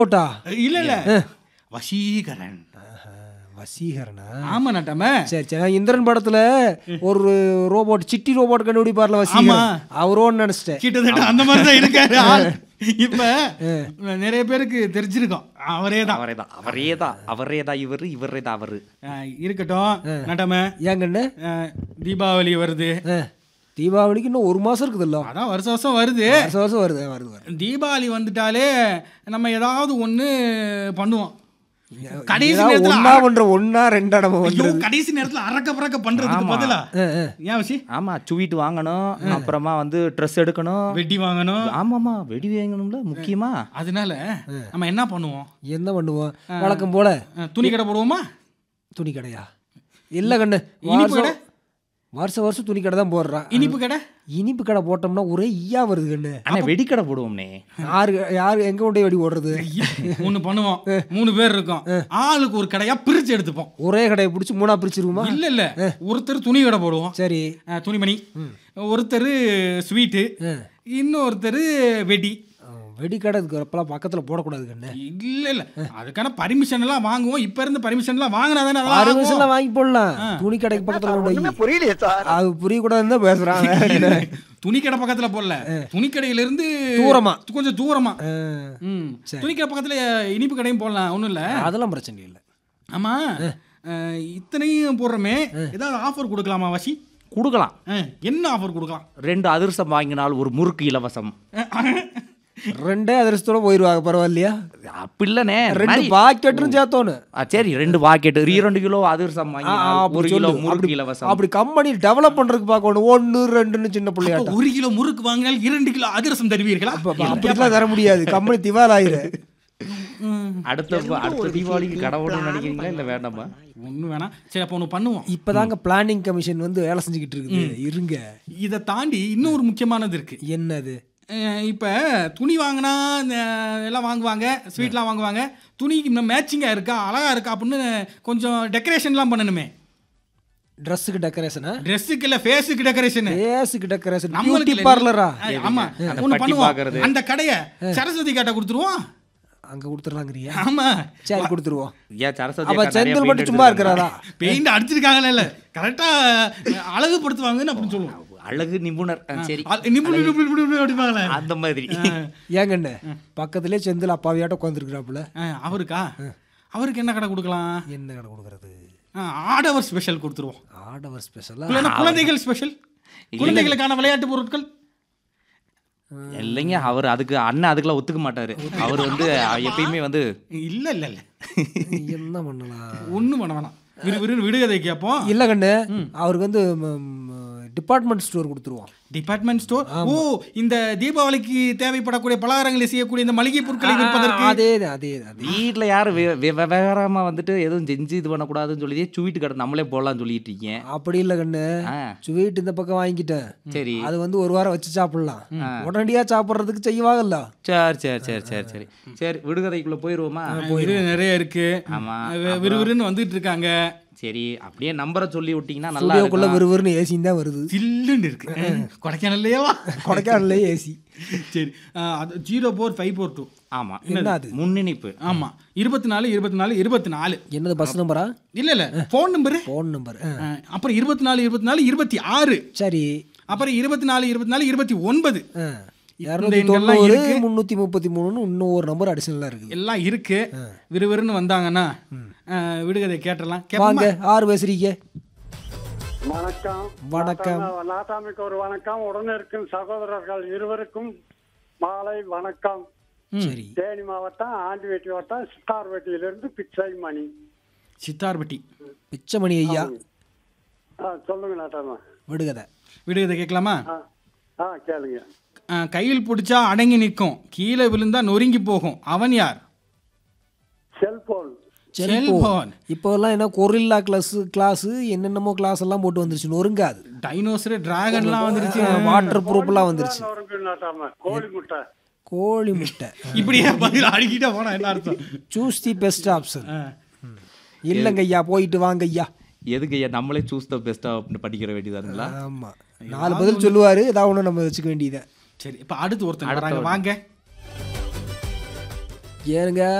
போட்டா இல்ல இல்ல வசீகரன் வசீகரனா ஆமா நட்டாம சரி சரி நான் இந்திரன் படத்துல ஒரு ரோபோட் சிட்டி ரோபோட் கண்டுபிடிப்பார்ல வசீகரன் அவரோன்னு நினைச்சிட்டேன் கிட்டத்தட்ட அந்த மாதிரி தான் இருக்காரு ஆள். இப்ப நிறைய பேருக்கு தெரிஞ்சிருக்கும் அவரே தான் அவரே தான் அவரே தான் அவரே தான் இவரு இவரே தான் அவரு அஹ், இருக்கட்டும் நட்டாம ஏங்கண்ணே அஹ், தீபாவளி வருது ஆ, தீபாவளிக்கு இன்னும் ஒரு மாசம் இருக்குதுல்ல அதான் வருஷம் வருஷம் வருது வருஷம் வருஷம் வருது வருது வருது தீபாவளி வந்துட்டாலே நம்ம ஏதாவது ஒண்ணு பண்ணுவோம் கடைசி ஏதாவது நேரத்துல ஒண்ணா பண்ற ஒண்ணா ரெண்டா நம்ம ஐயோ, பண்றது கடைசி நேரத்துல அரக்க பறக்க பண்றதுக்கு பதிலா ஏன் வசி ஆமா ஸ்வீட் வாங்கணும் அப்புறமா வந்து ட்ரெஸ் எடுக்கணும் வெட்டி வாங்கணும் ஆமாமா வெடி வாங்கணும்ல முக்கியமா அதனால நம்ம என்ன பண்ணுவோம் என்ன பண்ணுவோம் வழக்கம் போல அஹ், துணி கடை போடுவோமா துணி கடையா இல்ல கண்ணு இனிப்பு வருஷம் கடை? வருஷம் வருஷம் துணி கடை தான் போடுறான் இனிப்பு கடை இனிப்பு கடை போட்டோம்னா ஒரே ஈயா வருது கண்ணு ஆனா வெடிக்கடை போடுவோம்னே யாரு யாரு எங்க கொண்டு போய் வெடி ஓடுறது ஒண்ணு பண்ணுவோம் மூணு பேர் இருக்கோம் ஆளுக்கு ஒரு கடையா பிரிச்சு எடுத்துப்போம் ஒரே கடையை பிடிச்சி மூணா பிரிச்சிருவோமா இல்ல இல்ல ஒருத்தர் துணி கடை போடுவோம் சரி அஹ், துணிமணி ஒருத்தர் ஸ்வீட்டு இன்னொருத்தர் வெடி ஆ, வெடி கடை இதுக்கு அப்பெல்லாம் பக்கத்துல போடக்கூடாது கண்ணு இல்ல இல்ல அதுக்கான பர்மிஷன் எல்லாம் வாங்குவோம் இப்ப இருந்து பர்மிஷன் எல்லாம் வாங்கினா தானே அதெல்லாம் பர்மிஷன் ஆகும். வாங்கி போடலாம் துணி கடைக்கு பக்கத்துல கொண்டு வை. புரியலையே சார் அது புரியக்கூடாதுன்னு தான் பேசுறான் வேற என்ன? துணி கடை பக்கத்துல போடல துணி கடையில இருந்து தூரமா. கொஞ்சம் தூரமா ஆ, ம். துணி கடை பக்கத்துல இனிப்பு கடையும் போடலாம் ஒண்ணும் இல்ல அதெல்லாம் பிரச்சனை இல்லை ஆமா அஹ், இத்தனையும் போடுறோமே ஏதாவது ஆஃபர் கொடுக்கலாமா வசி கொடுக்கலாம் அஹ், என்ன ஆஃபர் கொடுக்கலாம் ரெண்டு அதிர்ஷ்டம் வாங்கினால் ஒரு முறுக்கு இலவசம் ரெண்டே அதிர்ஷ்டத்தோட போயிருவாங்க பரவாயில்லையா அப்படி இல்லனே ரெண்டு பாக்கெட்டும் சேர்த்தோன்னு சரி ரெண்டு பாக்கெட் இரண்டு கிலோ அதிர்ஷ்டம் ஆ, வாங்கினால் ஆ, அப்படி ஒரு கிலோ சொல்லு. முறுக்கு அப்படி- இலவசம் அப்படி கம்பெனி டெவலப் பண்றதுக்கு பார்க்கணும் ஒன்னு ரெண்டுன்னு சின்ன பிள்ளையாட்டம் ஒரு கிலோ முறுக்கு வாங்கினால் இரண்டு கிலோ அதிரசம் தருவீர்களா அப்படிலாம் தர முடியாது கம்பெனி திவால் ஆயிரு அடுத்த அடுத்த தீபாவளிக்கு கடவுள்னு நினைக்கிறீங்களா இல்ல வேண்டாமா ஒன்றும் வேணாம் சரி அப்போ ஒன்று பண்ணுவோம் இப்பதாங்க பிளானிங் கமிஷன் வந்து வேலை செஞ்சுக்கிட்டு இருக்குது இருங்க இதை தாண்டி இன்னொரு முக்கியமானது இருக்கு என்னது அஹ் இப்ப துணி வாங்கினா எல்லாம் வாங்குவாங்க ஸ்வீட்லாம் வாங்குவாங்க துணிக்கு மேட்சிங்காக இருக்கா அழகா இருக்கா அப்படின்னு கொஞ்சம் டெக்கரேஷன்லாம் பண்ணணுமே ட்ரெஸ்ஸுக்கு டெக்கரேஷனா ட்ரெஸ்ஸுக்கு இல்லை ஃபேஸுக்கு டெக்கரேஷன் ஃபேஸுக்கு டெக்கரேஷன் நம்மளுக்கு பியூட்டி இல்ல. பார்லரா அஹ் ஆமா அந்த ஒன்று பட்டி பண்ணுவோம் பார்க்கறது. அந்த கடையை சரஸ்வதி காட்ட கொடுத்துருவோம் அங்க கொடுத்துடலாங்கிறியா ஆமா சரி கொடுத்துருவோம் ஏன் சரஸ்வதி அப்ப அக்கா நிறைய செந்தில் paint மட்டும் சும்மா எடுத்திருக்காங்க. இருக்கிறாரா பெயிண்ட் அடிச்சிருக்காங்கல்ல இல்ல கரெக்டா அழகுபடுத்துவாங்கன்னு அப்படின்னு சொல்லுவோம் அழகு நிபுணர் ஆ, சரி அ- நிபுணு நிபுணு நிபுணு அடிப்பாங்களே அந்த மாதிரி ஏங்கண்ணே பக்கத்துலயே செந்தில் அப்பாவியாட்ட உட்காந்துருக்குறாப்புல அஹ் அவருக்கா அவருக்கு என்ன கடை கொடுக்கலாம் என்ன கடை கொடுக்கறது அஹ் ஆடவர் ஸ்பெஷல் கொடுத்துருவோம் ஆடவர் ஸ்பெஷலா இல்லைன்னா குழந்தைகள் ஸ்பெஷல் குழந்தைகளுக்கான விளையாட்டு பொருட்கள் இல்லைங்க அவர் அதுக்கு அண்ணன் அதுக்கெல்லாம் ஒத்துக்க மாட்டாரு அவர் வந்து எப்பயுமே வந்து இல்ல இல்ல இல்ல என்ன பண்ணலாம் ஒண்ணும் பண்ண வேணாம் விறுவிறுன்னு விடுகதை கேட்போம் இல்ல கண்ணு அவருக்கு வந்து டிபார்ட்மெண்ட் ஸ்டோர் கொடுத்துருவோம் டிபார்ட்மெண்ட் ஸ்டோர் ஓ இந்த தீபாவளிக்கு தேவைப்படக்கூடிய பலகாரங்களை செய்யக்கூடிய இந்த மளிகை பொருட்களை விற்பதற்கு அதே தான் அதே தான் அதே வீட்டில் யாரும் வே- வே- விவகாரமா வந்துட்டு எதுவும் செஞ்சு இது பண்ணக்கூடாதுன்னு சொல்லி ஸ்வீட் கடை நம்மளே போடலாம்னு சொல்லிட்டு இருக்கீங்க அப்படி இல்ல கண்ணு ஆ, ஸ்வீட் இந்த பக்கம் வாங்கிட்டேன் சரி அது வந்து ஒரு வாரம் வச்சு சாப்பிடலாம் உடனடியா சாப்பிட்றதுக்கு செய்வாங்கல்ல சரி சரி சரி சரி சரி சரி விடுகதைக்குள்ள போயிருவோமா இது நிறைய இருக்கு ஆமா வி- விறுவிறுன்னு வந்துட்டு இருக்காங்க சரி அப்படியே நம்பரை சொல்லி விட்டீங்கன்னா நல்லா ஸ்டுடியோக்குள்ள இருக்கும் விறுவிறுன்னு ஏசின்னு தான் வருது சில்லுன்னு இருக்கு கொடைக்கானல்லையேவா கொடைக்கானல்ல ஏசி சரி அஹ் அது zero four five four two ஆமா என்ன அது முன்னிணைப்பு ஆமா இருபத்தி நாலு இருபத்தி நாலு இருபத்தி நாலு என்னது பஸ் நம்பரா இல்ல இல்ல ஃபோன் நம்பரு ஃபோன் நம்பர் அப்புறம் இருபத்தி நாலு இருபத்தி நாலு இருபத்தி ஆறு சரி அப்புறம் இருபத்தி நாலு இருபத்தி நாலு இருபத்தி ஒன்பது இரநூத்தி எண்கள்லாம் தொண்ணூறு இருக்கு. முந்நூற்றி முப்பத்தி மூணுன்னு இன்னும் ஒரு நம்பர் அடிஷனலாக இருக்குது எல்லாம் இருக்கு விறுவிறுன்னு வந்தாங்கன்னா அஹ், விடுகதை கேட்டலாம் கேட்போமா வாங்க ஆறு பேசுறீங்க வணக்கம் வணக்கம் நாட்டாமைக்கு ஒரு வணக்கம் உடனே இருக்கும் சகோதரர்கள் இருவருக்கும் மாலை வணக்கம் சரி தேனி மாவட்டம் ஆண்டிவேட்டி வட்டம் சித்தார்வேட்டியிலிருந்து பிச்சை மணி சித்தார்பட்டி பிச்சைமணி ஐயா ஆ, சொல்லுங்க நாட்டாமா விடுகதை விடுகதை கேட்கலாமா ஆ ஆ கேளுங்க அஹ், கையில் பிடிச்சா அடங்கி நிற்கும் கீழே விழுந்தா நொறுங்கி போகும் அவன் யார் செல்போன் செல்போன் இப்போல்லாம் என்ன கொரில்லா கிளாஸ் கிளாஸ் என்னென்னமோ கிளாஸ் எல்லாம் போட்டு வந்துருச்சு நொறுங்காது டைனோசர் டிராகன்லாம் வந்துருச்சு வாட்டர் ப்ரூஃப்லாம் வந்துருச்சு வருங்க நாட்டாமா கோழி முட்டை கோழி முட்டை இப்படியே பதில் அடிக்கிட்டே போனா என்ன அர்த்தம் சூஸ் தி பெஸ்ட் ஆப்ஷன் அஹ், இல்லைங்க ஐயா போயிட்டு வாங்க ஐயா எதுக்கு ஐயா நம்மளே சூஸ் த பெஸ்டா படிக்கிற வேண்டியதானுங்களா ஆமா நாலு பதில் சொல்லுவாரு ஏதாவது ஒன்று நம்ம வச்சுக்க வேண்டியதை சரி இப்போ அடுத்து ஒருத்தங்க வராங்க வாங்க ஏனுங்க